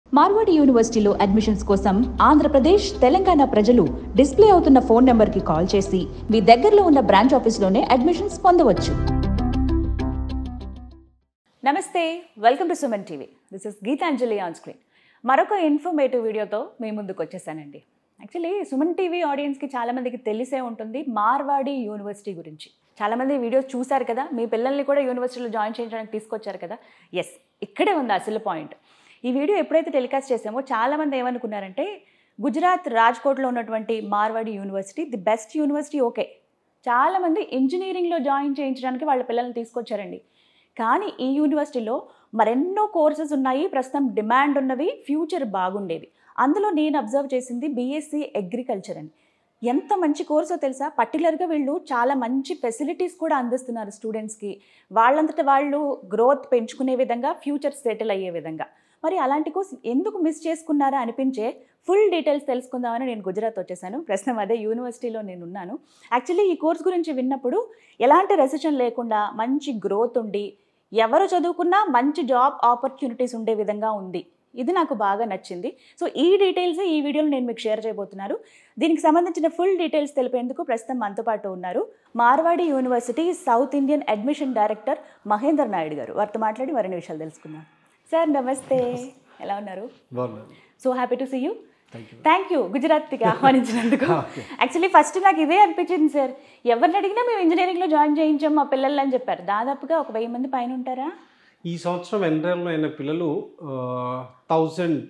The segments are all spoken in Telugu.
మార్వాడి యూనివర్సిటీలో అడ్మిషన్స్ కోసం ఆంధ్రప్రదేశ్ తెలంగాణ ప్రజలు డిస్ప్లే అవుతున్న ఫోన్ నెంబర్కి కాల్ చేసి మీ దగ్గరలో ఉన్న బ్రాంచ్ ఆఫీస్లోనే అడ్మిషన్స్ పొందవచ్చు నమస్తే welcome to Suman TV this is Geetanjali on screen మరొక ఇన్ఫర్మేటివ్ వీడియోతో మీ ముందుకు వచ్చేసానండి యాక్చువల్లీ సుమన్ టీవీ ఆడియన్స్కి చాలామందికి తెలిసే ఉంటుంది మార్వాడి యూనివర్సిటీ గురించి చాలామంది వీడియోస్ చూశారు కదా మీ పిల్లల్ని కూడా యూనివర్సిటీలో జాయిన్ చేయించడానికి తీసుకొచ్చారు కదా ఎస్ ఇక్కడే ఉంది అసలు పాయింట్ ఈ వీడియో ఎప్పుడైతే టెలికాస్ట్ చేసామో చాలామంది ఏమనుకున్నారంటే గుజరాత్ రాజ్కోట్లో ఉన్నటువంటి Marwadi university the best university okay చాలామంది ఇంజనీరింగ్లో జాయిన్ చేయించడానికి వాళ్ళ పిల్లల్ని తీసుకొచ్చారండి కానీ ఈ యూనివర్సిటీలో మరెన్నో కోర్సెస్ ఉన్నాయి ప్రస్తుతం డిమాండ్ ఉన్నవి ఫ్యూచర్ బాగుండేవి అందులో నేను అబ్జర్వ్ చేసింది బీఎస్సీ అగ్రికల్చర్ అని ఎంత మంచి కోర్సో తెలుసా పర్టికులర్గా వీళ్ళు చాలా మంచి ఫెసిలిటీస్ కూడా అందిస్తున్నారు స్టూడెంట్స్కి వాళ్ళంతట వాళ్ళు గ్రోత్ పెంచుకునే విధంగా ఫ్యూచర్ సెటిల్ అయ్యే విధంగా మరి అలాంటి కోర్స్ ఎందుకు మిస్ చేసుకున్నారా అనిపించే ఫుల్ డీటెయిల్స్ తెలుసుకుందామని నేను గుజరాత్ వచ్చేసాను ప్రస్తుతం అదే యూనివర్సిటీలో నేను ఉన్నాను యాక్చువల్లీ ఈ కోర్స్ గురించి విన్నప్పుడు ఎలాంటి రెసిషన్ లేకుండా మంచి గ్రోత్ ఉండి ఎవరు చదువుకున్నా మంచి జాబ్ ఆపర్చునిటీస్ ఉండే విధంగా ఉంది ఇది నాకు బాగా నచ్చింది సో ఈ డీటెయిల్స్ ఈ వీడియోలో నేను మీకు షేర్ చేయబోతున్నాను దీనికి సంబంధించిన ఫుల్ డీటెయిల్స్ తెలిపేందుకు ప్రస్తుతం మనతో పాటు ఉన్నారు Marwadi university south Indian admission director Mahender Naidu garu వారితో మాట్లాడి మరిన్ని విషయాలు తెలుసుకుందాం సార్ నమస్తే ఎలా ఉన్నారు బాగున్నాను so happy to see you thank you గుజరాత్కి ఆహ్వానించినందుకు యాక్చువల్లీ ఫస్ట్ నాకు ఇదే అనిపించింది సార్ ఎవరిని అడిగినా మేము ఇంజనీరింగ్లో జాయిన్ చేయించాం మా పిల్లలు అని చెప్పారు దాదాపుగా ఒక వెయ్యి మంది పైన ఉంటారా ఈ సంవత్సరం ఎన్రోల్ అయిన పిల్లలు థౌజండ్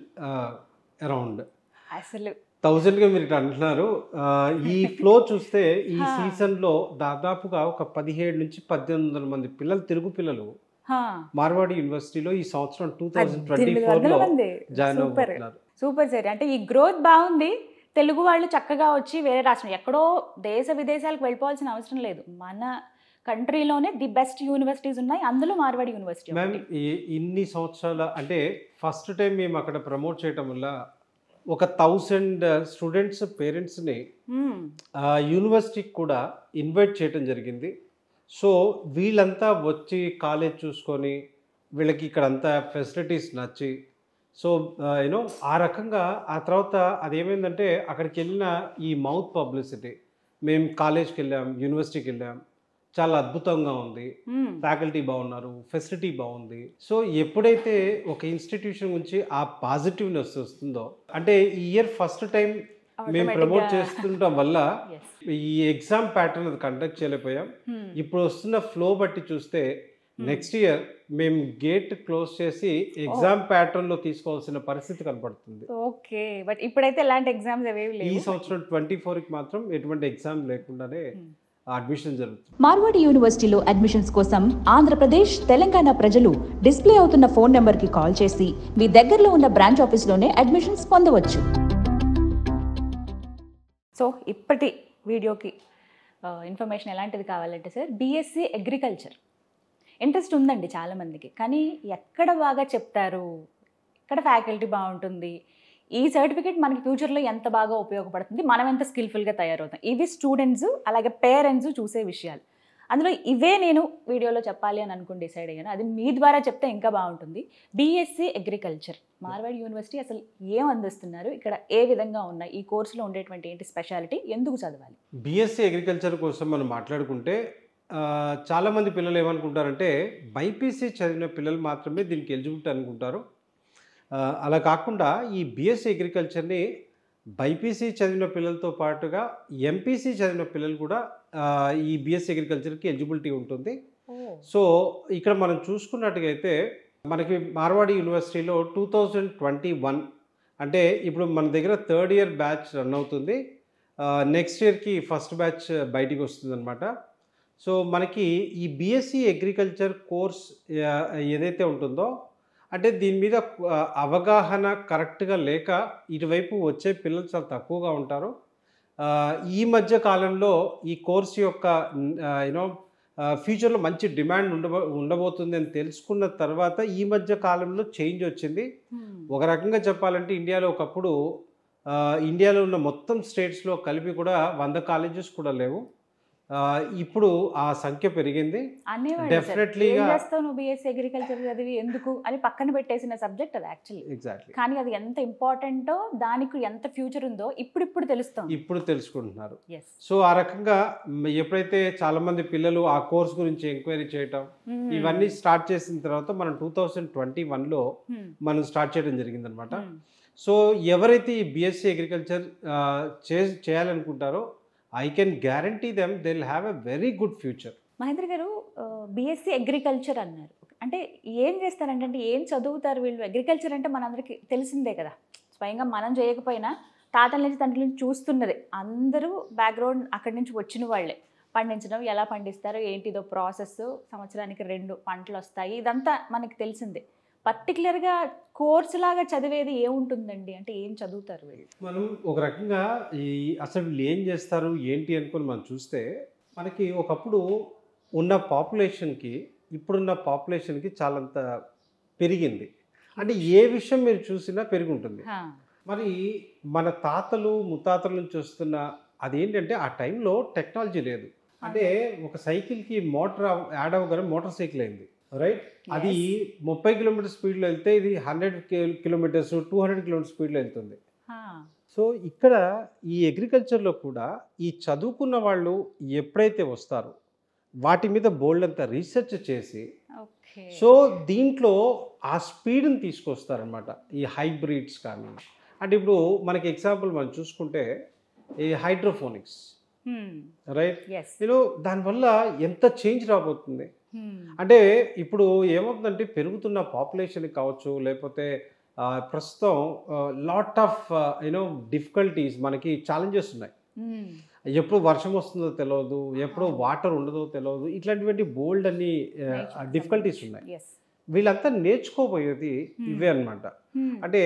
అరౌండ్ అసలు థౌజండ్గా మీరు ఇట్లా అంటున్నారు ఆ, ఈ ఫ్లో చూస్తే ఈ సీజన్లో దాదాపుగా ఒక పదిహేడు నుంచి పద్దెనిమిది వందల మంది పిల్లలు తెలుగు పిల్లలు హా, మార్వాడి యూనివర్సిటీలో ఈ సంవత్సరం టూ థౌజండ్ ట్వంటీ పద్దెనిమిది ఫోర్లో వందల మంది జాయిన్ సూపర్ అవుతున్నారు సూపర్ సార్ అంటే ఈ గ్రోత్ బాగుంది తెలుగు వాళ్ళు చక్కగా వచ్చి వేరే రాష్ట్రం ఎక్కడో దేశ విదేశాలకు వెళ్ళిపోవాల్సిన అవసరం లేదు మన కంట్రీలోనే ది బెస్ట్ యూనివర్సిటీస్ ఉన్నాయి అందులో మార్వాడి యూనివర్సిటీ మ్యామ్ ఈ ఇన్ని సంవత్సరాల అంటే ఫస్ట్ టైం మేము అక్కడ ప్రమోట్ చేయటం వల్ల ఒక థౌజండ్ స్టూడెంట్స్ పేరెంట్స్ని ఆ యూనివర్సిటీకి కూడా ఇన్వైట్ చేయడం జరిగింది సో వీళ్ళంతా వచ్చి కాలేజ్ చూసుకొని వీళ్ళకి ఇక్కడ అంతా ఫెసిలిటీస్ నచ్చి సో యూనో ఆ రకంగా ఆ తర్వాత అదేమైందంటే అక్కడికి వెళ్ళిన ఈ మౌత్ పబ్లిసిటీ మేము కాలేజ్కి వెళ్ళాం యూనివర్సిటీకి వెళ్ళాం చాలా అద్భుతంగా ఉంది ఫ్యాకల్టీ బాగున్నారు ఫెసిలిటీ బాగుంది సో ఎప్పుడైతే ఒక ఇన్స్టిట్యూషన్ గురించి ఆ పాజిటివ్నెస్ వస్తుందో అంటే ఈ ఇయర్ ఫస్ట్ టైం మేము ప్రమోట్ చేస్తుండటం వల్ల ఈ ఎగ్జామ్ ప్యాటర్న్ అది కండక్ట్ చేయలేకపోయాం ఇప్పుడు వస్తున్న ఫ్లో బట్టి చూస్తే నెక్స్ట్ ఇయర్ మేము గేట్ క్లోజ్ చేసి ఎగ్జామ్ ప్యాటర్న్ లో తీసుకోవాల్సిన పరిస్థితి కనపడుతుంది ఓకే బట్ ఇప్పుడైతే ఎలాంటి ఎగ్జామ్స్ అవేవి ఈ లేవు సంవత్సరం ట్వంటీ కి మాత్రం ఎటువంటి ఎగ్జామ్ లేకుండానే అడ్మిషన్ జరుగుతుంది మార్వాడి యూనివర్సిటీలో అడ్మిషన్స్ కోసం ఆంధ్రప్రదేశ్ తెలంగాణ ప్రజలు డిస్ప్లే అవుతున్న ఫోన్ నెంబర్కి కాల్ చేసి మీ దగ్గరలో ఉన్న బ్రాంచ్ ఆఫీస్లోనే అడ్మిషన్స్ పొందవచ్చు సో ఇప్పటి వీడియోకి ఇన్ఫర్మేషన్ ఎలాంటిది కావాలంటే సార్ బీఎస్సీ అగ్రికల్చర్ ఇంట్రెస్ట్ ఉందండి చాలామందికి కానీ ఎక్కడ బాగా చెప్తారు ఎక్కడ ఫ్యాకల్టీ బాగుంటుంది ఈ సర్టిఫికేట్ మనకి ఫ్యూచర్లో ఎంత బాగా ఉపయోగపడుతుంది మనం ఎంత స్కిల్ఫుల్గా తయారవుతాం ఇవి స్టూడెంట్స్ అలాగే పేరెంట్స్ చూసే విషయాలు అందులో ఇవే నేను వీడియోలో చెప్పాలి అని అనుకుని డిసైడ్ అయ్యాను అది మీ ద్వారా చెప్తే ఇంకా బాగుంటుంది బీఎస్సీ అగ్రికల్చర్ మార్వాడి యూనివర్సిటీ అసలు ఏం అందిస్తున్నారు ఇక్కడ ఏ విధంగా ఉన్నాయి ఈ కోర్సులో ఉండేటువంటి ఏంటి స్పెషాలిటీ ఎందుకు చదవాలి బీఎస్సీ అగ్రికల్చర్ కోసం మనం మాట్లాడుకుంటే ఆ, చాలామంది పిల్లలు ఏమనుకుంటారంటే బైపీసీ చదివిన పిల్లలు మాత్రమే దీనికి ఎలిజిబిలిటీ అనుకుంటారు ఆ, అలా కాకుండా ఈ బీఎస్సీ అగ్రికల్చర్ని బైపీసీ చదివిన పిల్లలతో పాటుగా ఎంపీసీ చదివిన పిల్లలు కూడా ఆ, ఈ బీఎస్సీ అగ్రికల్చర్కి ఎలిజిబిలిటీ ఉంటుంది సో ఇక్కడ మనం చూసుకున్నట్టుగా అయితే మనకి మార్వాడి యూనివర్సిటీలో టూ థౌజండ్ ట్వంటీ వన్ అంటే ఇప్పుడు మన దగ్గర థర్డ్ ఇయర్ బ్యాచ్ రన్ అవుతుంది నెక్స్ట్ ఇయర్కి ఫస్ట్ బ్యాచ్ బయటికి వస్తుంది అనమాట సో మనకి ఈ బీఎస్సీ అగ్రికల్చర్ కోర్స్ ఏదైతే ఉంటుందో అంటే దీని మీద ఆ, అవగాహన కరెక్ట్గా లేక ఇటువైపు వచ్చే పిల్లలు చాలా తక్కువగా ఉంటారు ఆ, ఈ మధ్య కాలంలో ఈ కోర్స్ యొక్క యూనో ఫ్యూచర్లో మంచి డిమాండ్ ఉండబో ఉండబోతుంది అని తెలుసుకున్న తర్వాత ఈ మధ్య కాలంలో చేంజ్ వచ్చింది ఒక రకంగా చెప్పాలంటే ఇండియాలో ఒకప్పుడు ఆ, ఇండియాలో ఉన్న మొత్తం స్టేట్స్లో కలిపి కూడా వంద కాలేజెస్ కూడా లేవు ఆ, ఇప్పుడు ఆ సంఖ్య పెరిగింది అనేవాడు Definitely ఏం గా- చేస్తావు నువ్వు బీఎస్సీ అగ్రికల్చర్ చదివి ఎందుకు అని పక్కన పెట్టేసిన సబ్జెక్ట్ అది యాక్చువల్లీ ఎగ్జాక్ట్లీ కానీ అది ఎంత ఇంపార్టెంటో దానికి ఎంత ఫ్యూచర్ ఉందో ఇప్పుడిప్పుడు తెలుస్తుంది ఇప్పుడు తెలుసుకుంటున్నారు ఎస్ సో ఆ రకంగా మ్, ఎప్పుడైతే చాలా మంది పిల్లలు ఆ కోర్స్ గురించి ఎంక్వైరీ చేయటం ఇవన్నీ స్టార్ట్ చేసిన తర్వాత మనం టూ థౌజండ్ ట్వంటీ వన్లో మనం స్టార్ట్ చేయడం జరిగిందనమాట సో ఎవరైతే ఈ బీఎస్సీ అగ్రికల్చర్ చే చేయాలనుకుంటారో I can guarantee them they will have a very good future Mahendra garu BSc agriculture అన్నారు అంటే ఏం చేస్తారంటే అంటే ఏం చదువుతారు వీళ్ళు అగ్రికల్చర్ అంటే మనందరికీ తెలిసిందే కదా స్వయంగా మనం చేయకపోయినా తాతల నుంచి తండ్రి నుంచి చూస్తున్నదే అందరూ బ్యాక్గ్రౌండ్ అక్కడి నుంచి వచ్చిన వాళ్ళే పండించడం ఎలా పండిస్తారు ఏంటిదో ప్రాసెస్ సంవత్సరానికి రెండు పంటలు వస్తాయి ఇదంతా మనకి తెలిసిందే పర్టికులర్గా కోర్స్ లాగా చదివేది ఏముంటుందండి అంటే ఏం చదువుతారు వీళ్ళు మనం ఒక రకంగా ఈ అసలు వీళ్ళు ఏం చేస్తారు ఏంటి అనుకొని మనం చూస్తే మనకి ఒకప్పుడు ఉన్న పాపులేషన్కి ఇప్పుడున్న పాపులేషన్కి చాలంత పెరిగింది అంటే ఏ విషయం మీరు చూసినా పెరిగి ఉంటుంది హా. మరి మన తాతలు ముత్తాతల నుంచి వస్తున్న అదేంటంటే ఆ టైంలో టెక్నాలజీ లేదు అంటే ఒక సైకిల్కి మోటార్ యాడ్ అవ్వగానే మోటార్ సైకిల్ అయింది రైట్ అది ముప్పై కిలోమీటర్ స్పీడ్లో వెళ్తే ఇది hundred kilometers two hundred kilometer స్పీడ్లో వెళ్తుంది హా. సో ఇక్కడ ఈ అగ్రికల్చర్లో కూడా ఈ చదువుకున్న వాళ్ళు ఎప్పుడైతే వస్తారో వాటి మీద బోల్డ్ అంతా రీసెర్చ్ చేసి ఓకే సో దీంట్లో ఆ స్పీడ్ని తీసుకొస్తారనమాట ఈ హైబ్రిడ్స్ కానీ అంటే ఇప్పుడు మనకి ఎగ్జాంపుల్ మనం చూసుకుంటే ఈ హైడ్రోఫోనిక్స్ రైట్ ఎస్ నేను దానివల్ల ఎంత చేంజ్ రాబోతుంది అంటే ఇప్పుడు ఏమవుతుందంటే పెరుగుతున్న పాపులేషన్ కావచ్చు లేకపోతే ఆ, ప్రస్తుతం లాట్ ఆఫ్ యూనో డిఫికల్టీస్ మనకి ఛాలెంజెస్ ఉన్నాయి ఎప్పుడు వర్షం వస్తుందో తెలియదు ఎప్పుడు వాటర్ ఉండదో తెలియదు ఇట్లాంటివంటి బోల్డ్ అన్ని డిఫికల్టీస్ ఉన్నాయి ఎస్ వీళ్ళంతా నేర్చుకోబోయేది ఇవే అన్నమాట అంటే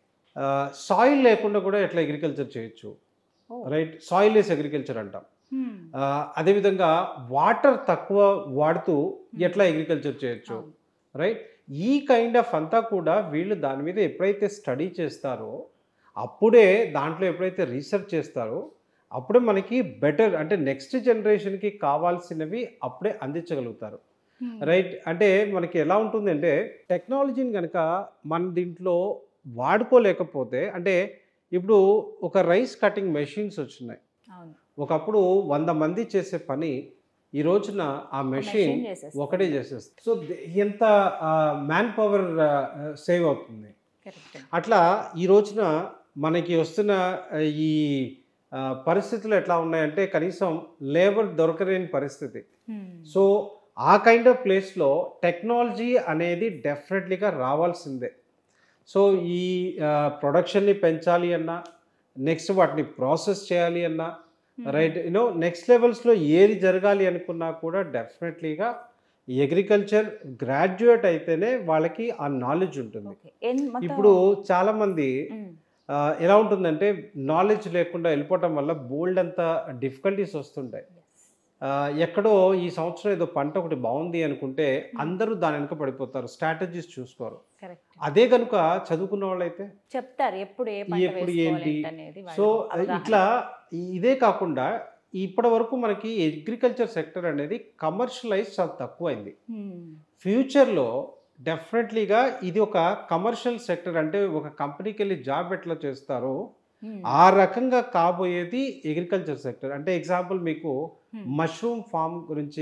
సాయిల్ లేకుండా కూడా ఎట్లా అగ్రికల్చర్ చేయొచ్చు Oh. Right soil less agriculture అంటాం ఆ, అదేవిధంగా వాటర్ తక్కువ వాడుతూ ఎట్లా అగ్రికల్చర్ చేయొచ్చు రైట్ ఈ కైండ్ ఆఫ్ అంతా కూడా వీళ్ళు దాని మీద ఎప్పుడైతే స్టడీ చేస్తారో అప్పుడే దాంట్లో ఎప్పుడైతే రీసెర్చ్ చేస్తారో అప్పుడే మనకి బెటర్ అంటే నెక్స్ట్ జనరేషన్కి కావాల్సినవి అప్పుడే అందించగలుగుతారు రైట్ అంటే మనకి ఎలా ఉంటుందంటే టెక్నాలజీని కనుక మన దీంట్లో వాడుకోలేకపోతే అంటే ఇప్పుడు ఒక రైస్ కటింగ్ మెషిన్స్ వచ్చినాయి అవును ఒకప్పుడు వంద మంది చేసే పని ఈ రోజున ఆ మెషిన్ machine చేసేస్తుంది. ఒకటే చేసేస్తుంది సో ద- ఎంత మ్యాన్ పవర్ సేవ్ అవుతుంది కరెక్ట్ అట్లా ఈ రోజున మనకి వస్తున్న ఆ, ఈ ఆ, పరిస్థితులు ఎట్లా ఉన్నాయంటే కనీసం లేబర్ దొరకలేని పరిస్థితి సో ఆ కైండ్ ఆఫ్ ప్లేస్లో టెక్నాలజీ అనేది డెఫినెట్లీగా రావాల్సిందే సో ఈ ప్రొడక్షన్ని పెంచాలి అన్నా నెక్స్ట్ వాటిని ప్రాసెస్ చేయాలి అన్నా రైట్ యూనో నెక్స్ట్ లెవెల్స్లో ఏది జరగాలి అనుకున్నా కూడా డెఫినెట్లీగా అగ్రికల్చర్ గ్రాడ్యుయేట్ అయితేనే వాళ్ళకి ఆ నాలెడ్జ్ ఉంటుంది ఓకే మొత్తం ఇప్పుడు చాలామంది మ్మ్. ఆ, ఎలా ఉంటుందంటే నాలెడ్జ్ లేకుండా వెళ్ళిపోవటం వల్ల బోల్డ్ అంత డిఫికల్టీస్ వస్తుంటాయి ఆ, ఎక్కడో ఈ సంవత్సరం ఏదో పంట ఒకటి బాగుంది అనుకుంటే అందరూ దాని వెనుక పడిపోతారు స్ట్రాటజీస్ చూసుకోరు కరెక్ట్ అదే కనుక చదువుకున్న వాళ్ళైతే చెప్తారు ఎప్పుడు ఏ పంట ఎప్పుడు వేసుకోవాలి ఏంటి? అనేది సో వాళ్ళ అవగాహన. ఇట్లా ఈ- ఇదే కాకుండా ఇప్పటి వరకు మనకి అగ్రికల్చర్ సెక్టర్ అనేది కమర్షియలైజ్ చాలా తక్కువైంది మ్మ్. ఫ్యూచర్లో డెఫినెట్లీగా ఇది ఒక కమర్షియల్ సెక్టర్ అంటే ఒక కంపెనీకి వెళ్ళి జాబ్ ఎట్లా చేస్తారో మ్మ్. ఆ రకంగా కాబోయేది అగ్రికల్చర్ సెక్టర్ అంటే ఎగ్జాంపుల్ మీకు Hmm. మష్రూమ్ ఫామ్ గురించి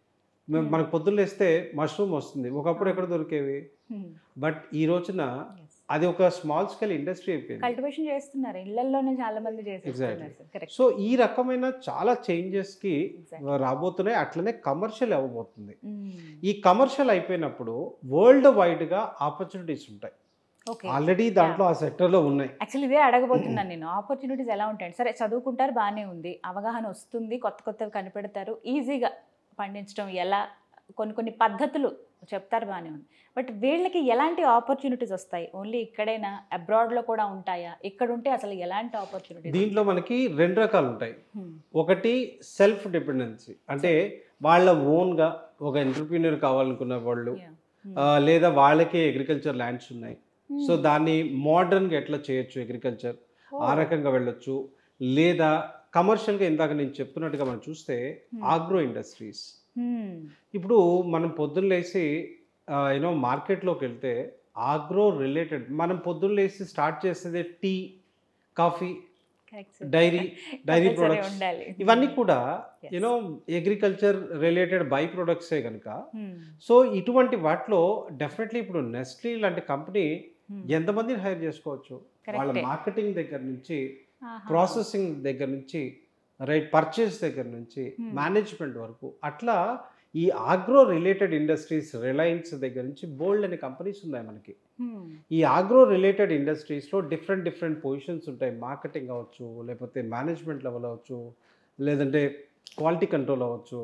మ- మనకు పొద్దున్నేస్తే మష్రూమ్ వస్తుంది ఒకప్పుడు ఎక్కడ దొరికేవి మ్మ్. బట్ ఈ రోజున Yes. అది ఒక స్మాల్ స్కేల్ ఇండస్ట్రీ అయిపోయింది కల్టివేషన్ చేస్తున్నారు ఇళ్లలోనే చాలా మంది చేసేస్తున్నారు Exactly. కరెక్ట్ సో ఈ రకమైన చాలా చేంజెస్కి Exactly. రాబోతున్నాయి అట్లనే కమర్షియల్ అవ్వబోతుంది ఈ కమర్షియల్ అయిపోయినప్పుడు వరల్డ్ వైడ్గా ఆపర్చునిటీస్ ఉంటాయి ఓకే ఆల్రెడీ దాంట్లో ఆ సెక్టర్లో ఉన్నాయి యాక్చువల్లీ ఇదే అడగబోతున్నాను నేను ఆపర్చునిటీస్ ఎలా ఉంటాయండి సరే చదువుకుంటారు బాగానే ఉంది అవగాహన వస్తుంది కొత్త కొత్తవి కనిపెడతారు ఈజీగా పండించడం ఎలా కొన్ని కొన్ని పద్ధతులు చెప్తారు బాగానే ఉంది బట్ వీళ్ళకి ఎలాంటి ఆపర్చునిటీస్ వస్తాయి ఓన్లీ ఇక్కడైనా అబ్రాడ్లో కూడా ఉంటాయా ఇక్కడ ఉంటే అసలు ఎలాంటి ఆపర్చునిటీస్ దీంట్లో మనకి రెండు రకాలు ఉంటాయి ఒకటి సెల్ఫ్ డిపెండెన్సీ అంటే వాళ్ళ ఓన్గా ఒక ఎంటర్ప్రీనియర్ కావాలనుకున్న వాళ్ళు ఆ, లేదా వాళ్ళకే అగ్రికల్చర్ ల్యాండ్స్ ఉన్నాయి సో దాన్ని మోడర్న్గా ఎట్లా చేయొచ్చు అగ్రికల్చర్ ఆ రకంగా వెళ్ళొచ్చు లేదా కమర్షియల్గా ఇందాక నేను చెప్తున్నట్టుగా మనం చూస్తే ఆగ్రో ఇండస్ట్రీస్ ఇప్పుడు మనం పొద్దున్న లేచి యూనో మార్కెట్లోకి వెళ్తే ఆగ్రో రిలేటెడ్ మనం పొద్దున్న లేచి స్టార్ట్ చేసేది tea coffee dairy dairy products ఉండాలి ఇవన్నీ కూడా Yes. You know agriculture related by ప్రొడక్ట్సే కనుక సో ఇటువంటి వాటిలో డెఫినెట్లీ ఇప్పుడు నెస్ట్లీ లాంటి కంపెనీ ఎంతమందిని హైర్ చేసుకోవచ్చు వాళ్ళ Correct. మార్కెటింగ్ దగ్గర నుంచి ప్రాసెసింగ్ దగ్గర నుంచి రైట్ పర్చేస్ దగ్గర నుంచి Hmm. మేనేజ్మెంట్ వరకు అట్లా ఈ ఆగ్రో రిలేటెడ్ ఇండస్ట్రీస్ రిలయన్స్ దగ్గర నుంచి బోల్డ్ అనే కంపెనీస్ ఉన్నాయి మనకి ఈ ఆగ్రో రిలేటెడ్ ఇండస్ట్రీస్లో డిఫరెంట్ డిఫరెంట్ పొజిషన్స్ ఉంటాయి మార్కెటింగ్ అవ్వచ్చు లేకపోతే మేనేజ్మెంట్ లెవెల్ అవ్వచ్చు లేదంటే క్వాలిటీ కంట్రోల్ అవ్వచ్చు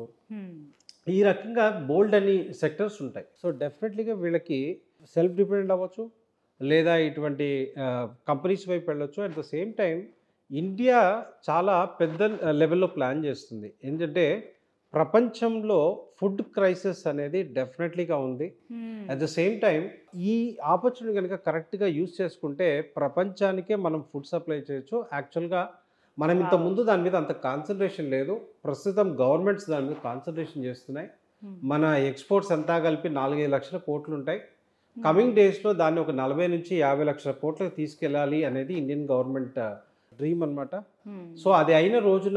ఈ రకంగా బోల్డ్ అని సెక్టర్స్ ఉంటాయి సో డెఫినెట్లీగా వీళ్ళకి సెల్ఫ్ డిపెండెంట్ అవ్వచ్చు లేదా ఇటువంటి కంపెనీస్ వైపు వెళ్ళొచ్చు at the same time India చాలా పెద్ద లెవెల్లో ప్లాన్ చేస్తుంది ఏంటంటే ప్రపంచంలో ఫుడ్ క్రైసిస్ అనేది డెఫినెట్లీగా ఉంది అట్ ద సేమ్ టైం ఈ ఆపర్చునిటీ కనుక కరెక్ట్గా యూజ్ చేసుకుంటే ప్రపంచానికే మనం ఫుడ్ సప్లై చేయొచ్చు యాక్చువల్గా మనం ఇంత ముందు దాని మీద అంత కాన్సన్ట్రేషన్ లేదు ప్రస్తుతం గవర్నమెంట్స్ దాని మీద కాన్సన్ట్రేషన్ చేస్తున్నాయి మన ఎక్స్పోర్ట్స్ అంతా కలిపి నాలుగైదు లక్షల కోట్లు ఉంటాయి కమింగ్ డేస్లో దాన్ని ఒక నలభై నుంచి యాభై లక్షల కోట్లకు తీసుకెళ్ళాలి అనేది ఇండియన్ గవర్నమెంట్ డ్రీమ్ అన్నమాట సో అది అయిన రోజున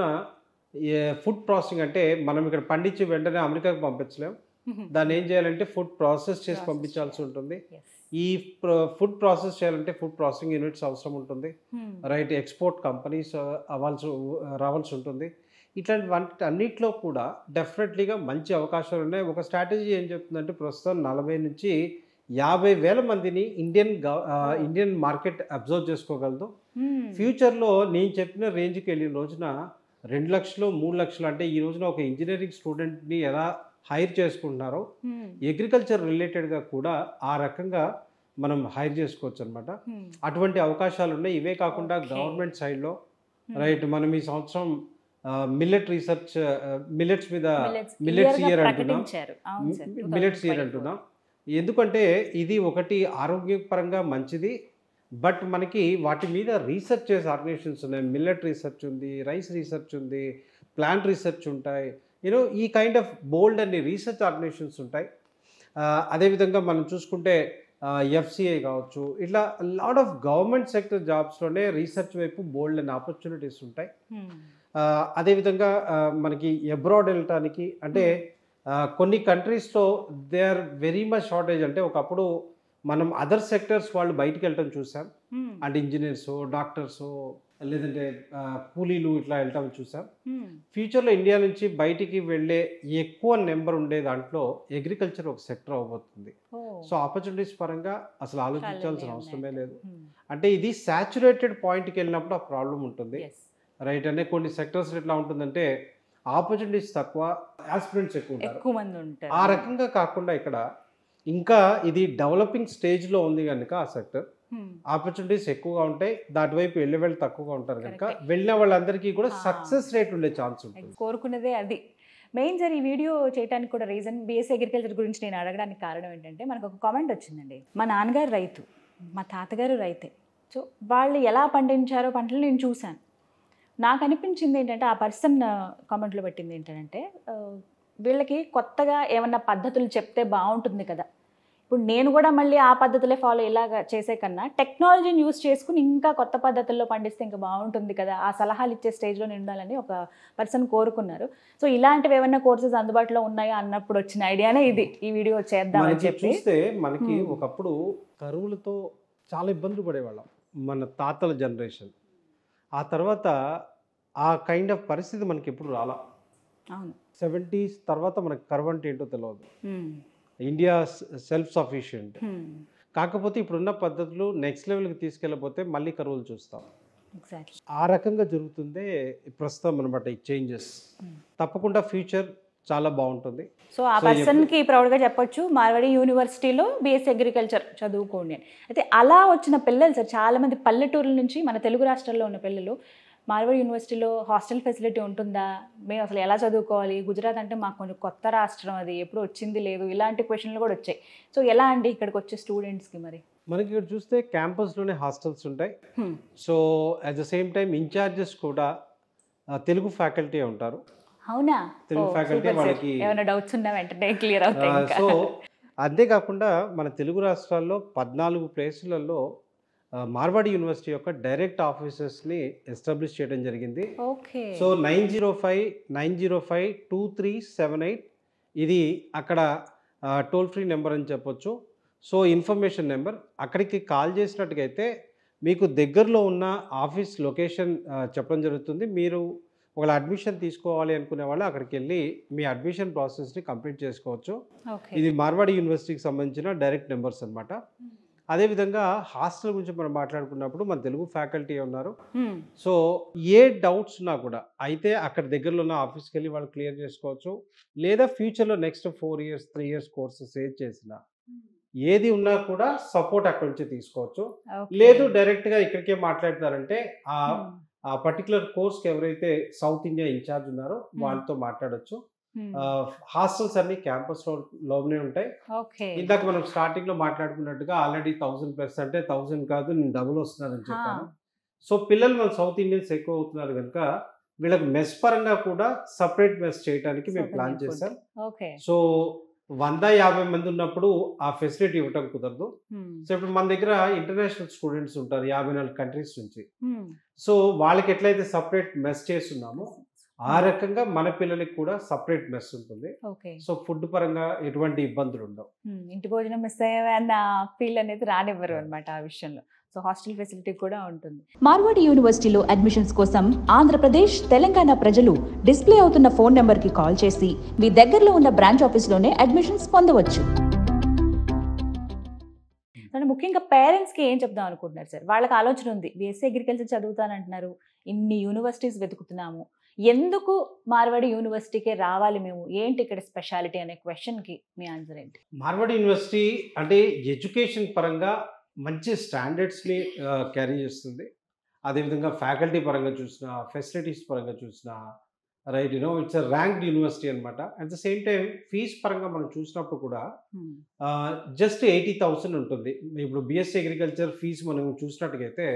ఫుడ్ ప్రాసెసింగ్ అంటే మనం ఇక్కడ పండించి వెంటనే అమెరికాకి పంపించలేం దాన్ని ఏం చేయాలంటే ఫుడ్ ప్రాసెస్ చేసి Process పంపించాల్సి ఉంటుంది ఈ ఫుడ్ ప్రాసెస్ చేయాలంటే ఫుడ్ ప్రాసెసింగ్ యూనిట్స్ అవసరం ఉంటుంది రైట్ ఎక్స్పోర్ట్ కంపెనీస్ అవ్వాల్సి రావాల్సి ఉంటుంది ఇట్లాంటి వాటి అన్నిట్లో కూడా డెఫినెట్లీగా మంచి అవకాశాలు ఉన్నాయి ఒక స్ట్రాటజీ ఏం చెప్తుందంటే ప్రస్తుతం నలభై నుంచి యాభై వేల మందిని ఇండియన్ గవ- ఆ, ఇండియన్ మార్కెట్ అబ్జర్వ్ చేసుకోగలదు ఫ్యూచర్లో నేను చెప్పిన రేంజ్కి వెళ్ళిన రోజున రెండు లక్షలు మూడు లక్షలు అంటే ఈ రోజున ఒక ఇంజనీరింగ్ స్టూడెంట్ని ఎలా హైర్ చేసుకుంటున్నారో అగ్రికల్చర్ రిలేటెడ్గా కూడా ఆ రకంగా మనం హైర్ చేసుకోవచ్చు అనమాట అటువంటి అవకాశాలు ఉన్నాయి ఇవే కాకుండా Okay. గవర్నమెంట్ సైడ్లో రైట్ మనం ఈ సంవత్సరం మిల్లెట్ రీసెర్చ్ మిల్లెట్స్ మీద మిల్లెట్స్ ఇయర్ అంటున్నాం మిల్లెట్స్ ఇయర్ అంటున్నాం ఎందుకంటే ఇది ఒకటి ఆరోగ్యపరంగా మంచిది బట్ మనకి వాటి మీద రీసెర్చ్ చేసే ఆర్గనైజేషన్స్ ఉన్నాయి మిల్లెట్ రీసెర్చ్ ఉంది రైస్ రీసెర్చ్ ఉంది ప్లాంట్ రీసెర్చ్ ఉంటాయి యూనో ఈ కైండ్ ఆఫ్ బోల్డ్ అన్ని రీసెర్చ్ ఆర్గనైజేషన్స్ ఉంటాయి ఆ, అదేవిధంగా మనం చూసుకుంటే ఎఫ్సిఐ కావచ్చు ఇట్లా లాట్ ఆఫ్ గవర్నమెంట్ సెక్టర్ జాబ్స్లోనే రీసెర్చ్ వైపు బోల్డ్ అనే ఆపర్చునిటీస్ ఉంటాయి ఆ, అదేవిధంగా ఆ, మనకి అబ్రాడ్ వెళ్ళటానికి అంటే ఆ, కొన్ని కంట్రీస్లో they are very much shortage అంటే ఒకప్పుడు మనం అదర్ సెక్టర్స్ వాళ్ళు బయటికి వెళ్ళటం చూసాం అంటే ఇంజనీర్స్ డాక్టర్స్ లేదంటే ఆ, కూలీలు ఇట్లా వెళ్ళటం చూసాం ఫ్యూచర్లో ఇండియా నుంచి బయటికి వెళ్ళే ఎక్కువ నెంబర్ ఉండే దాంట్లో అగ్రికల్చర్ ఒక సెక్టర్ అవబోతుంది సో ఆపర్చునిటీస్ పరంగా అసలు ఆలోచించాల్సిన అవసరమే లేదు అంటే ఇది సాచురేటెడ్ పాయింట్కి వెళ్ళినప్పుడు ఆ ప్రాబ్లం ఉంటుంది రైట్ అంటే కొన్ని సెక్టర్స్ ఎట్లా ఉంటుందంటే ఆపర్చునిటీస్ తక్కువ ఆస్పిరెంట్స్ ఎక్కువ ఉంటారు ఎక్కువ మంది ఉంటారు ఆ రకంగా కాకుండా ఇక్కడ ఇంకా ఇది డెవలపింగ్ స్టేజ్లో ఉంది కనుక ఆ సెక్టర్ Hmm. ఆపర్చునిటీస్ ఎక్కువగా ఉంటాయి దాటి వైపు వెళ్ళే వాళ్ళు తక్కువగా ఉంటారు కనుక Correct. వెళ్ళిన వాళ్ళందరికీ కూడా Ah. సక్సెస్ రేట్ ఉండే ఛాన్స్ ఉంటుంది కోరుకున్నదే అది మెయిన్ సార్ ఈ వీడియో చేయడానికి కూడా రీజన్ బీఎస్సీ అగ్రికల్చర్ గురించి నేను అడగడానికి కారణం ఏంటంటే మనకు ఒక కామెంట్ వచ్చిందండి మా నాన్నగారు రైతు మా తాతగారు రైతే సో వాళ్ళు ఎలా పండించారో పంటలు నేను చూశాను నాకు అనిపించింది ఏంటంటే ఆ పర్సన్ కామెంట్లో పెట్టింది ఏంటంటే ఆ, వీళ్ళకి కొత్తగా ఏమన్నా పద్ధతులు చెప్తే బాగుంటుంది కదా ఇప్పుడు నేను కూడా మళ్ళీ ఆ పద్ధతులే ఫాలో ఇలాగా చేసే కన్నా టెక్నాలజీని యూస్ చేసుకుని ఇంకా కొత్త పద్ధతుల్లో పండిస్తే ఇంకా బాగుంటుంది కదా ఆ సలహాలు ఇచ్చే స్టేజ్లో నేను ఉండాలని ఒక పర్సన్ కోరుకున్నారు సో ఇలాంటివి ఏమైనా కోర్సెస్ అందుబాటులో ఉన్నాయా అన్నప్పుడు వచ్చిన ఐడియానే ఇది ఈ వీడియో చేద్దామని మనకి చెప్పి చూస్తే మనకి Hmm. ఒకప్పుడు కరువులతో చాలా ఇబ్బందులు పడేవాళ్ళం మన తాతల జనరేషన్ ఆ తర్వాత ఆ కైండ్ ఆఫ్ పరిస్థితి మనకి ఎప్పుడు రాలా అవును సెవెంటీస్ తర్వాత మనకి కరువు అంటే ఏంటో తెలియదు Hmm. India self sufficient Hmm. కాకపోతే ఇప్పుడున్న పద్ధతులు నెక్స్ట్ లెవెల్కి తీసుకెళ్ళిపోతే మళ్ళీ కరువులు చూస్తాం Exactly. ఆ రకంగా జరుగుతుందే ప్రస్తుతం అనమాట ఈ చేంజెస్ తప్పకుండా ఫ్యూచర్ చాలా బాగుంటుంది సో ఆ So, పర్సన్కి ప్రౌడ్గా చెప్పొచ్చు మార్వాడి యూనివర్సిటీలో బీఎస్సీ అగ్రికల్చర్ చదువుకోండి అని అయితే అలా వచ్చిన పిల్లలు సార్ చాలామంది పల్లెటూరుల నుంచి మన తెలుగు రాష్ట్రాల్లో ఉన్న పిల్లలు మార్వాడి యూనివర్సిటీలో హాస్టల్ ఫెసిలిటీ ఉంటుందా మేము అసలు ఎలా చదువుకోవాలి గుజరాత్ అంటే మాకు కొంచెం కొత్త రాష్ట్రం అది ఎప్పుడు వచ్చింది లేదు ఇలాంటి క్వశ్చన్లు కూడా వచ్చాయి సో ఎలా అండి ఇక్కడికి వచ్చే స్టూడెంట్స్కి మరి మనకి ఇక్కడ చూస్తే క్యాంపస్లోనే హాస్టల్స్ ఉంటాయి so at the same time in charges కూడా ఆ, తెలుగు ఫ్యాకల్టీ ఉంటారు అవునా తెలుగు ఓ, faculty super sir. వాళ్ళకి- ఏమైనా డౌట్స్ ఉన్నా వెంటనే క్లియర్ అవుతాయి ఆ, ఇంకా సో అంతేకాకుండా మన తెలుగు రాష్ట్రాల్లో పద్నాలుగు ప్లేసులలో ఆ, మార్వాడి యూనివర్సిటీ యొక్క డైరెక్ట్ ఆఫీసెస్ని ఎస్టాబ్లిష్ చేయడం జరిగింది okay so nine zero five nine zero five two three seven eight ఇది అక్కడ టోల్ ఫ్రీ నెంబర్ అని చెప్పొచ్చు సో ఇన్ఫర్మేషన్ నెంబర్ అక్కడికి కాల్ చేసినట్టుగైతే మీకు దగ్గరలో ఉన్న ఆఫీస్ లొకేషన్ ఆ, చెప్పడం జరుగుతుంది మీరు ఒకవేళ అడ్మిషన్ తీసుకోవాలి అనుకునే వాళ్ళు అక్కడికి వెళ్ళి మీ అడ్మిషన్ ప్రాసెస్ని కంప్లీట్ చేసుకోవచ్చు ఓకే ఇది మార్వాడి యూనివర్సిటీకి సంబంధించిన డైరెక్ట్ నెంబర్స్ అనమాట అదేవిధంగా హాస్టల్ గురించి మనం మాట్లాడుకున్నప్పుడు మన తెలుగు ఫ్యాకల్టీ ఉన్నారు Hmm. సో ఏ డౌట్స్ ఉన్నా కూడా అయితే అక్కడ దగ్గరలో ఉన్న ఆఫీస్కి వెళ్ళి వాళ్ళు క్లియర్ చేసుకోవచ్చు లేదా ఫ్యూచర్లో next four years three years courses ఏది చేసినా ఏది ఉన్నా కూడా సపోర్ట్ అక్కడ నుంచి తీసుకోవచ్చు Okay. లేదు డైరెక్ట్గా ఇక్కడికే మాట్లాడతారంటే ఆ Hmm. ఆ పర్టికులర్ కోర్స్కి ఎవరైతే సౌత్ ఇండియా ఇన్ఛార్జ్ ఉన్నారో వాళ్ళతో మాట్లాడొచ్చు Hmm. హాస్టల్స్ అన్ని క్యాంపస్ లో లోనే ఉంటాయి ఓకే ఇందాక మనం స్టార్టింగ్ లో మాట్లాడుకున్నట్టుగా ఆల్రెడీ థౌసండ్ ప్లస్ అంటే థౌసండ్ కాదు నేను డబుల్ వస్తున్నానని చెప్పాను సో పిల్లలు మన సౌత్ ఇండియన్స్ ఎక్కువ అవుతున్నారు కనుక వీళ్ళకి మెస్ పరంగా కూడా సపరేట్ మెస్ చేయడానికి మేము Separate ప్లాన్ food. చేసాం ఓకే సో వంద యాభై మంది ఉన్నప్పుడు ఆ ఫెసిలిటీ ఇవ్వటం కుదరదు Hmm. సో ఇప్పుడు మన దగ్గర ఇంటర్నేషనల్ స్టూడెంట్స్ ఉంటారు యాభై నాలుగు కంట్రీస్ నుంచి Hmm. సో వాళ్ళకి ఎట్లయితే సపరేట్ మెస్ చేస్తున్నామో ఆ రకంగా మన పిల్లలకి కూడా సపరేట్ మెస్ ఉంటుంది ఓకే సో ఫుడ్ పరంగా ఎటువంటి ఇబ్బందులు ఉండవు Hmm. ఇంటి భోజనం మిస్ అయ్యావన్న ఫీల్ అనేది రానివ్వరు అనమాట ఆ విషయంలో సో హాస్టల్ ఫెసిలిటీ కూడా ఉంటుంది మార్వాడి యూనివర్సిటీలో అడ్మిషన్స్ కోసం ఆంధ్రప్రదేశ్ తెలంగాణ ప్రజలు డిస్ప్లే అవుతున్న ఫోన్ నెంబర్కి కాల్ చేసి మీ దగ్గరలో ఉన్న బ్రాంచ్ ఆఫీస్లోనే అడ్మిషన్స్ పొందవచ్చు అంటే ముఖ్యంగా పేరెంట్స్కి ఏం చెప్దాం అనుకుంటున్నారు సార్ వాళ్ళకి ఆలోచన ఉంది బీఎస్సీ అగ్రికల్చర్ చదువుతానంటున్నారు ఇన్ని యూనివర్సిటీస్ వెతుకుతున్నాము ఎందుకు మార్వాడి యూనివర్సిటీకే రావాలి మేము ఏంటి ఇక్కడ స్పెషాలిటీ అనే క్వశ్చన్కి మీ ఆన్సర్ ఏంటి మార్వాడి యూనివర్సిటీ అంటే ఎడ్యుకేషన్ పరంగా మంచి స్టాండర్డ్స్ని క్యారీ చేస్తుంది అదేవిధంగా ఫ్యాకల్టీ పరంగా చూసిన ఫెసిలిటీస్ పరంగా చూసిన right you know it's ranked university అనమాట at the same time fees పరంగా మనం చూసినప్పుడు కూడా జస్ట్ ఎయిటీ థౌసండ్ ఉంటుంది ఇప్పుడు బిఎస్సీ అగ్రికల్చర్ ఫీజు మనం చూసినట్టుగైతే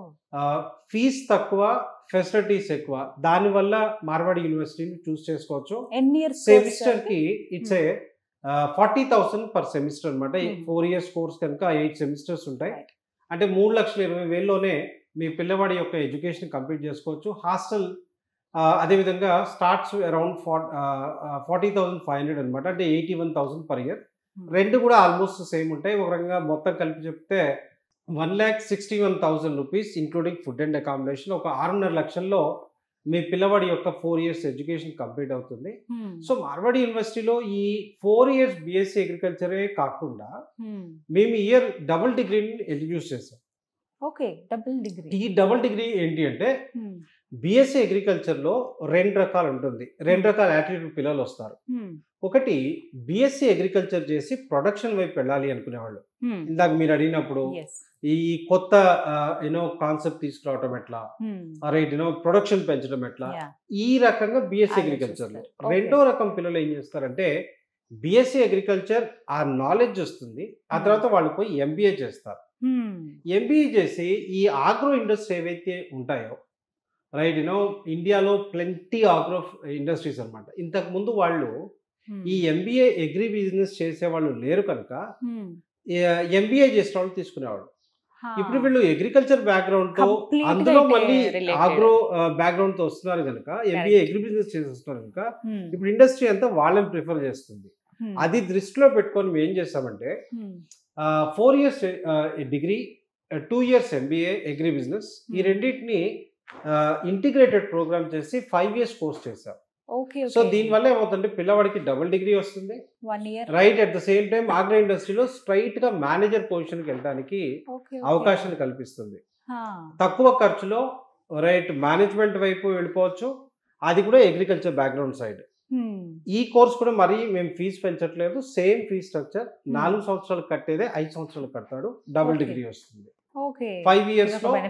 ఫీజ్ తక్కువ ఫెసిలిటీస్ ఎక్కువ దానివల్ల మార్వాడి యూనివర్సిటీని చూస్ చేసుకోవచ్చు ఎన్ని ఇయర్స్ సెమిస్టర్ కి it's a forty thousand per semester అనమాట Hmm. ఫోర్ ఇయర్స్ కోర్స్ కనుక ఎయిట్ సెమిస్టర్స్ ఉంటాయి Right. అంటే మూడు లక్షల ఇరవై వేల్లోనే మీ పిల్లవాడి యొక్క ఎడ్యుకేషన్ కంప్లీట్ చేసుకోవచ్చు హాస్టల్ అదేవిధంగా starts around forty thousand five hundred అనమాట అంటే eighty one thousand per year రెండు కూడా ఆల్మోస్ట్ సేమ్ ఉంటాయి ఒక రకంగా మొత్తం కలిపి చెప్తే one lakh sixty one thousand rupees including food and accommodation ఒక ఆరున్నర లక్షల్లో మీ పిల్లవాడి యొక్క ఫోర్ ఇయర్స్ ఎడ్యుకేషన్ కంప్లీట్ అవుతుంది సో మార్వాడి యూనివర్సిటీలో ఈ ఫోర్ ఇయర్స్ బీఎస్సీ అగ్రికల్చరే కాకుండా మేము ఇయర్ డబుల్ డిగ్రీని ఇంట్రడ్యూస్ చేసాం ఓకే డబుల్ డిగ్రీ ఈ డబుల్ డిగ్రీ ఏంటి అంటే బీఎస్సీ అగ్రికల్చర్లో రెండు రకాలు ఉంటుంది రెండు రకాల యాటిట్యూడ్ పిల్లలు వస్తారు ఒకటి బీఎస్సీ అగ్రికల్చర్ చేసి ప్రొడక్షన్ వైపు వెళ్ళాలి అనుకునేవాళ్ళు ఇందాక మీరు అడిగినప్పుడు ఎస్ ఈ కొత్త యూనో కాన్సెప్ట్ తీసుకురావటం ఎట్లా రైట్ యూనో ప్రొడక్షన్ పెంచడం ఎట్లా ఈ రకంగా బీఎస్సీ అగ్రికల్చర్ లో ఆలోచిస్తారు. రెండో రకం పిల్లలు ఏం చేస్తారంటే బీఎస్సీ అగ్రికల్చర్ ఆ నాలెడ్జ్ వస్తుంది ఆ Hmm. తర్వాత వాళ్ళు పోయి ఎంబీఏ చేస్తారు ఎంబీఏ చేసి ఈ ఆగ్రో ఇండస్ట్రీ ఏవైతే ఉంటాయో రైట్ యూనో ఇండియాలో ప్లెంటీ ఆగ్రో ఇండస్ట్రీస్ అనమాట ఇంతకు ముందు వాళ్ళు ఈ ఎంబీఏ అగ్రి బిజినెస్ చేసే వాళ్ళు లేరు కనుక ఎంబీఏ చేసిన వాళ్ళు తీసుకునేవాళ్ళు ఇప్పుడు వీళ్ళు అగ్రికల్చర్ బ్యాక్గ్రౌండ్ తో Complete గా అందులో అయితే మళ్ళీ related. ఆగ్రో బ్యాక్గ్రౌండ్ తో వస్తున్నారు కనుక ఎంబీఏ Correct. అగ్రి బిజినెస్ చేసేస్తున్నారు కనుక ఇప్పుడు ఇండస్ట్రీ అంతా వాళ్ళని ప్రిఫర్ చేస్తుంది అది దృష్టిలో పెట్టుకొని మేము ఏం చేస్తామంటే four years degree two years MBA agri business ఈ Hmm. రెండింటిని ఇంటిగ్రేటెడ్ ప్రోగ్రామ్ చేసి ఫైవ్ ఇయర్స్ కోర్స్ చేశాం ఓకే సో దీనివల్ల ఏమవుతుందంటే పిల్లవాడికి డబుల్ డిగ్రీ వస్తుంది one year right at the same time agro ఇండస్ట్రీలో స్ట్రైట్ గా మేనేజర్ పొజిషన్కి వెళ్ళడానికి ఓకే అవకాశాన్ని కల్పిస్తుంది తక్కువ ఖర్చులో రైట్ మేనేజ్మెంట్ వైపు వెళ్ళిపోవచ్చు అది కూడా అగ్రికల్చర్ బ్యాక్గ్రౌండ్ సైడ్ ఈ కోర్స్ కూడా మరీ మేము ఫీజు పెంచట్లేదు సేమ్ ఫీజ్ స్ట్రక్చర్ నాలుగు సంవత్సరాలు కట్టేదే ఐదు సంవత్సరాలు కడతాడు డబుల్ Okay. డిగ్రీ వస్తుంది ఓకే ఫైవ్ ఇయర్స్ లో బెనిఫిట్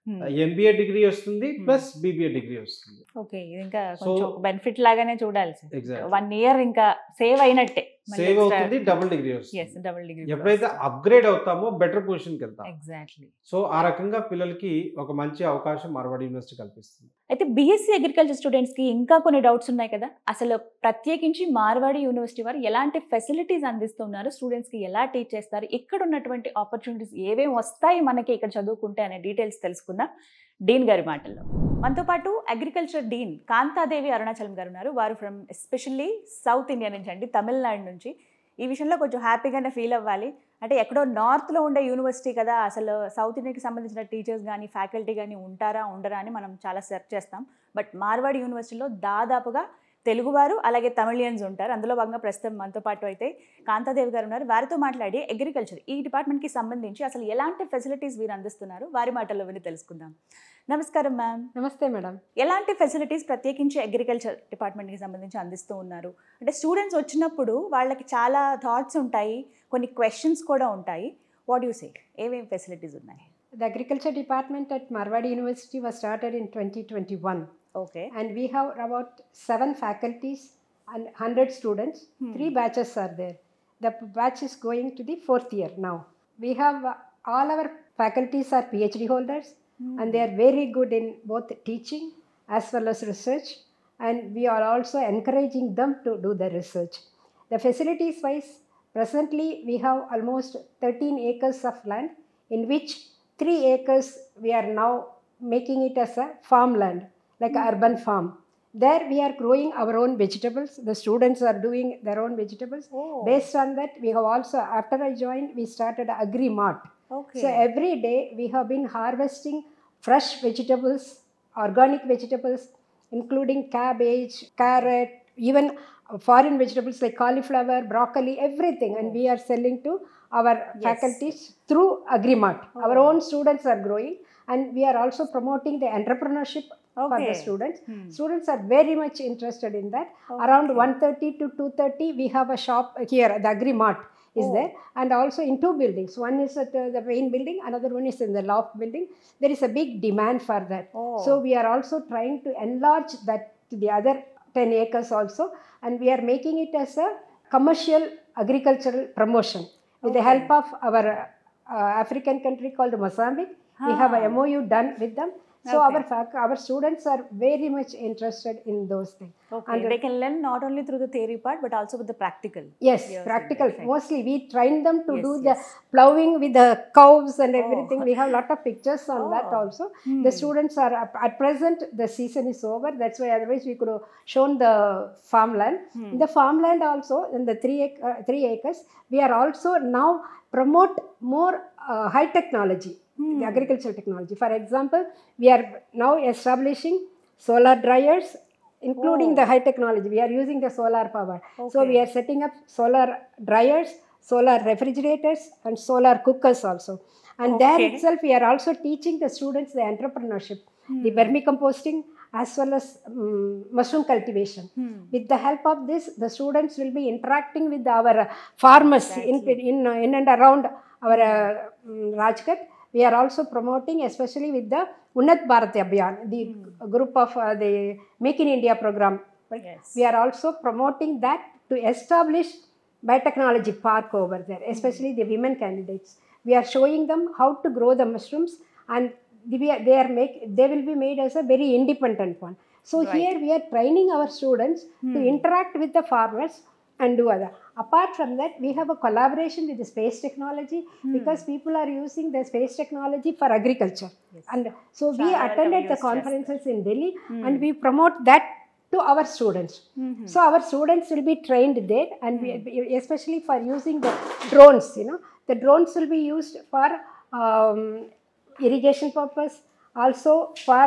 ఎంబీఏ డిగ్రీ వస్తుంది ప్లస్ బీబీఏ డిగ్రీ వస్తుంది ఓకే ఇది ఇంకా So- కొంచెం బెనిఫిట్ లాగానే చూడాలి సార్ Exactly. వన్ ఇయర్ ఇంకా సేవ్ అయినట్టే సేవ్ అవుతుంది డబుల్ డిగ్రీ వస్తుంది ఎస్ డబుల్ డిగ్రీ ఎప్పుడైతే అప్గ్రేడ్ అవుతామో బెటర్ పొజిషన్కి వెళ్తాం ఎగ్జాక్ట్లీ సో ఆ రకంగా పిల్లలకి ఒక మంచి అవకాశం మార్వాడి యూనివర్సిటీ కల్పిస్తుంది అయితే బీఎస్సీ అగ్రికల్చర్ స్టూడెంట్స్ కి ఇంకా కొన్ని డౌట్స్ ఉన్నాయి కదా అసలు ప్రత్యేకించి మార్వాడి యూనివర్సిటీ వారు ఎలాంటి ఫెసిలిటీస్ అందిస్తున్నారు స్టూడెంట్స్ కి ఎలా టీచ్ చేస్తారు ఇక్కడ ఉన్నటువంటి ఆపర్చునిటీస్ ఏవేమి వస్తాయి మనకి ఇక్కడ చదువుకుంటే అనే డీటెయిల్స్ తెలుసుకుందాం డీన్ గారి మాటల్లో మనతో పాటు అగ్రికల్చర్ డీన్ కాంతాదేవి అరుణాచలం గారు ఉన్నారు వారు ఫ్రమ్ ఎస్పెషల్లీ సౌత్ ఇండియా నుంచి అండి తమిళనాడు నుంచి ఈ విషయంలో కొంచెం హ్యాపీగానే ఫీల్ అవ్వాలి అంటే ఎక్కడో నార్త్లో ఉండే యూనివర్సిటీ కదా అసలు సౌత్ ఇండియాకి సంబంధించిన టీచర్స్ కానీ ఫ్యాకల్టీ కానీ ఉంటారా ఉండరా అని మనం చాలా సెర్చ్ చేస్తాం బట్ మార్వాడి యూనివర్సిటీలో దాదాపుగా తెలుగువారు అలాగే తమిళియన్స్ ఉంటారు అందులో భాగంగా ప్రస్తుతం మనతో పాటు అయితే కాంతాదేవి గారు ఉన్నారు వారితో మాట్లాడి అగ్రికల్చర్ ఈ డిపార్ట్మెంట్కి సంబంధించి అసలు ఎలాంటి ఫెసిలిటీస్ వీరు అందిస్తున్నారు వారి మాటల్లో విని తెలుసుకుందాం నమస్కారం మ్యామ్ నమస్తే మేడం ఎలాంటి ఫెసిలిటీస్ ప్రత్యేకించి అగ్రికల్చర్ డిపార్ట్మెంట్కి సంబంధించి అందిస్తూ ఉన్నారు అంటే స్టూడెంట్స్ వచ్చినప్పుడు వాళ్ళకి చాలా థాట్స్ ఉంటాయి కొన్ని క్వశ్చన్స్ కూడా ఉంటాయి వాట్ యూ సే ఏమేమి ఫెసిలిటీస్ ఉన్నాయి The agriculture department at Marwadi University was started in 2021 okay and we have about seven faculties and 100 students. Three batches are there. The p- batch is going to the fourth year now. We have uh, all our faculties are PhD holders and they are very good in both teaching as well as research and we are also encouraging them to do the research. The facilities wise, presently we have almost 13 acres of land in which 3 acres we are now making it as a farmland, like a urban farm. There we are growing our own vegetables. The students are doing their own vegetables. Based on that, we have also, after I joined, we started Agri Mart. Okay So every day we have been harvesting fresh vegetables, organic vegetables, including cabbage, carrot, even foreign vegetables like cauliflower, broccoli, everything, and we are selling to our faculties through AgriMart. Our own students are growing, and we are also promoting the entrepreneurship for Okay. the students. Students are very much interested in that. Around 1:30 to 2:30, we have a shop here, the AgriMart is there and also in two buildings one is at uh, the main building another one is in the loft building there is a big demand for that Oh. so we are also trying to enlarge that to the other 10 acres also and we are making it as a commercial agricultural promotion with the help of our uh, african country called mozambique we have a mou done with them so our fac- our students are very much interested in those things okay they can learn not only through the theory part but also with the practical Yes, practical. Mostly we train them to do the plowing with the cows and everything. We have a lot of pictures on that also. The students are up- at present the season is over. That's why otherwise we could have shown the farmland. In the farmland also in the three ac- uh, three acres, we are also now promote more uh, high technology, the agricultural technology. For example, we are now establishing solar dryers including the high technology. We are using the solar power. So we are setting up solar dryers, solar refrigerators, and solar cookers also. And there itself, we are also teaching the students the entrepreneurship, the vermicomposting, as well as um, mushroom cultivation. With the help of this, the students will be interacting with our uh, farmers in, in, uh, in and around our uh, um, Rajgat. We are also promoting, especially with the Unnat Bharat Abhiyan, the group of uh, the Make in India program. Right? Yes. We are also promoting that to establish biotechnology park over there, especially the women candidates. We are showing them how to grow the mushrooms and they are, they are make they will be made as a very independent one. So here we are training our students to interact with the farmers and do other. Apart from that, we have a collaboration with the space technology because people are using the space technology for agriculture. And so we చాలా attended the use conferences in Delhi and we promote that to our students. So our students will be trained there and we, especially for using the drones, you know, the drones will be used for um, irrigation purpose, also for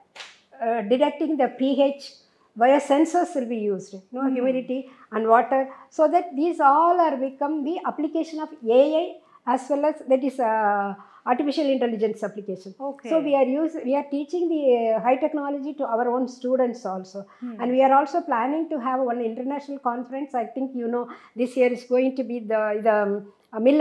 uh, detecting the pH via sensors will be used, you know, humidity and water, so that these all are become the application of AI as well as that is uh, artificial intelligence application. Okay. So we are use, we are teaching the uh, high technology to our own students also, and we are also planning to have one international conference. I think you know this year is going to be the the um, uh, millet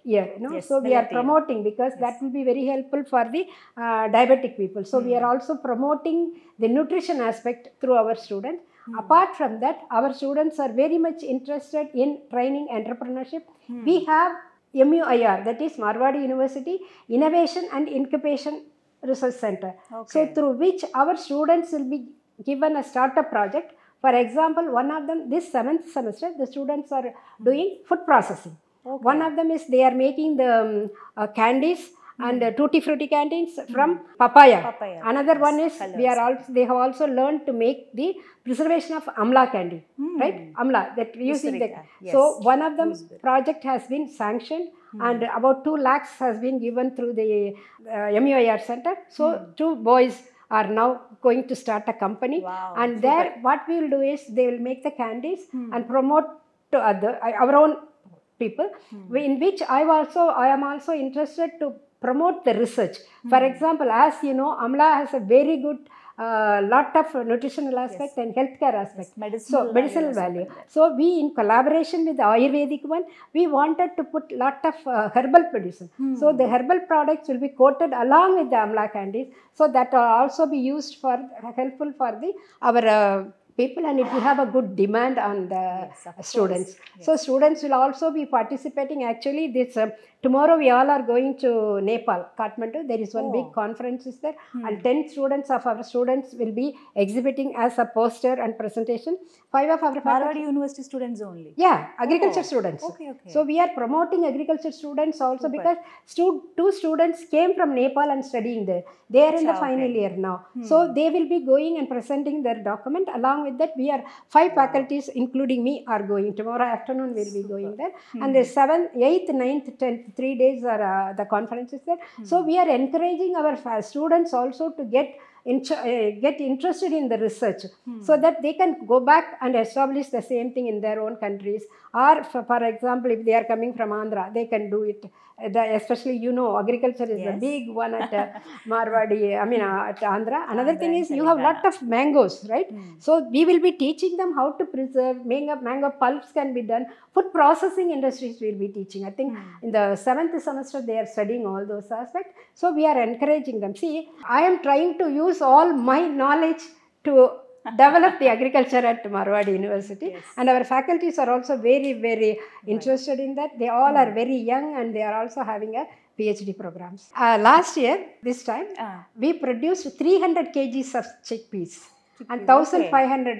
year you know Yes, so we are millets year. promoting because that will be very helpful for the uh, diabetic people so we are also promoting the nutrition aspect through our students apart from that our students are very much interested in training entrepreneurship we have MUIR that is Marwadi University Innovation and Incubation Research Center so Okay. through which our students will be given a startup project for example one of them this seventh semester the students are doing food processing one of them is they are making the um, uh, candies and uh, tutti frutti candies from papaya. Papaya, Another yes, one is colours. we are also they have also learned to make the preservation of amla candy, right? Amla that using the Gooseberry, so yes. one of them project has been sanctioned and about two lakhs has been given through the uh, MUIR center. So two boys are now going to start a company Wow, and there what we will do is they will make the candies and promote to other our own people in which i also i am also interested to promote the research for example as you know amla has a very good uh, lot of nutritional aspect and healthcare aspect medicinal so medicinal value so we in collaboration with the ayurvedic one we wanted to put lot of uh, herbal medicine so the herbal products will be coated along with the amla candies so that will also be used for helpful for the our uh, people and it will have a good demand on the students so students will also be participating actually this uh, tomorrow we all are going to nepal kathmandu there is one big conference is there and 10 students of our students will be exhibiting as a poster and presentation five of our faculty Marwadi university students only yeah agriculture students okay, okay. so we are promoting agriculture students also because stu- two students came from nepal and studying there they are in the final year now so they will be going and presenting their document along with that we are five faculties including me are going tomorrow afternoon we'll be going there and the seventh eighth ninth tenth three days are uh, the conference is there so we are encouraging our fa- students also to get int- uh, get interested in the research so that they can go back and establish the same thing in their own countries or for, for example if they are coming from andhra they can do it Uh, the, especially you know agriculture is the big one at uh, marwadi i mean uh, at andhra another thing is you have lot of mangoes right so we will be teaching them how to preserve mango mango pulps can be done food processing industries will be teaching i think in the seventh semester they are studying all those aspects so we are encouraging them see i am trying to use all my knowledge to develop the agriculture at Marwadi University and our faculties are also very very interested in that they all are very young and they are also having a PhD programs. Uh, last year this time we produced 300 kgs of chickpeas and 1500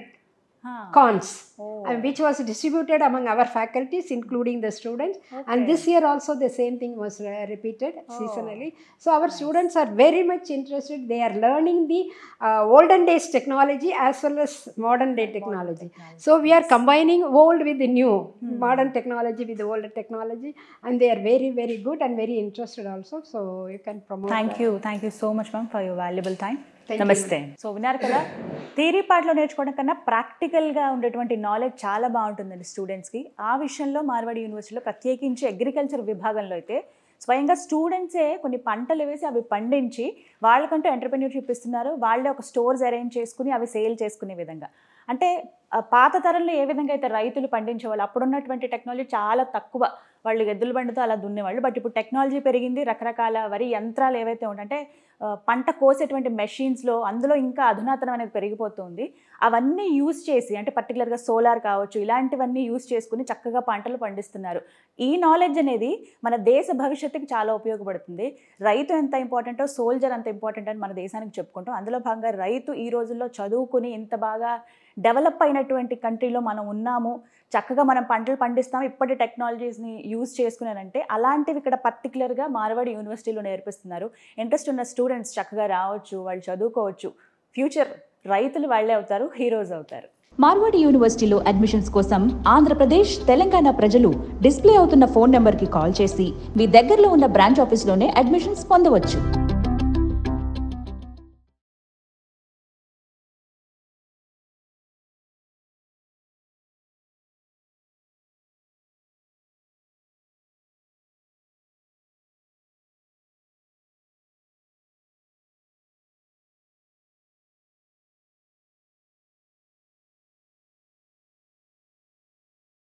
corns and which was distributed among our faculties including the students and this year also the same thing was uh, repeated seasonally so our students are very much interested they are learning the uh, olden days technology as well as modern day technology so we are combining old with the new modern technology with the older technology and they are very very good and very interested also so you can promote thank you thank you so much ma'am for your valuable time నమస్తే సో విన్నారు కదా థియరీ పార్ట్లో నేర్చుకోవడం కన్నా ప్రాక్టికల్గా ఉండేటువంటి నాలెడ్జ్ చాలా బాగుంటుందండి స్టూడెంట్స్కి ఆ విషయంలో మార్వాడి యూనివర్సిటీలో ప్రత్యేకించి అగ్రికల్చర్ విభాగంలో అయితే స్వయంగా స్టూడెంట్సే కొన్ని పంటలు వేసి అవి పండించి వాళ్ళకంటూ ఎంటర్ప్రెన్యూర్షిప్ ఇస్తున్నారు వాళ్ళే ఒక స్టోర్స్ అరేంజ్ చేసుకుని అవి సేల్ చేసుకునే విధంగా అంటే ఆ పాత తరంలో ఏ విధంగా అయితే రైతులు పండించేవాళ్ళు అప్పుడున్నటువంటి టెక్నాలజీ చాలా తక్కువ వాళ్ళు ఎద్దుల బండితో అలా దున్నేవాళ్ళు బట్ ఇప్పుడు టెక్నాలజీ పెరిగింది రకరకాల వరి యంత్రాలు ఏవైతే ఉంటాయంటే ఆ, పంట కోసేటువంటి మెషిన్స్లో అందులో ఇంకా అధునాతనం అనేది పెరిగిపోతుంది అవన్నీ యూజ్ చేసి అంటే పర్టికులర్గా సోలార్ కావచ్చు ఇలాంటివన్నీ యూజ్ చేసుకుని చక్కగా పంటలు పండిస్తున్నారు ఈ నాలెడ్జ్ అనేది మన దేశ భవిష్యత్తుకి చాలా ఉపయోగపడుతుంది రైతు ఎంత ఇంపార్టెంటో సోల్జర్ అంత ఇంపార్టెంట్ అని మన దేశానికి చెప్పుకుంటాం అందులో భాగంగా రైతు ఈ రోజుల్లో చదువుకుని ఇంత బాగా డెవలప్ అయినటువంటి కంట్రీలో మనం ఉన్నాము చక్కగా మనం పంటలు పండిస్తాం ఇప్పటి టెక్నాలజీస్ని యూజ్ చేసుకున్నారంటే అలాంటివి ఇక్కడ పర్టికులర్గా మార్వాడి యూనివర్సిటీలో నేర్పిస్తున్నారు ఇంట్రెస్ట్ ఉన్న స్టూడెంట్స్ చక్కగా రావచ్చు వాళ్ళు చదువుకోవచ్చు ఫ్యూచర్ రైతులు వాళ్ళే అవుతారు హీరోస్ అవుతారు మార్వాడి యూనివర్సిటీలో అడ్మిషన్స్ కోసం ఆంధ్రప్రదేశ్ తెలంగాణ ప్రజలు డిస్ప్లే అవుతున్న ఫోన్ నెంబర్కి కాల్ చేసి మీ దగ్గరలో ఉన్న బ్రాంచ్ ఆఫీస్లోనే అడ్మిషన్స్ పొందవచ్చు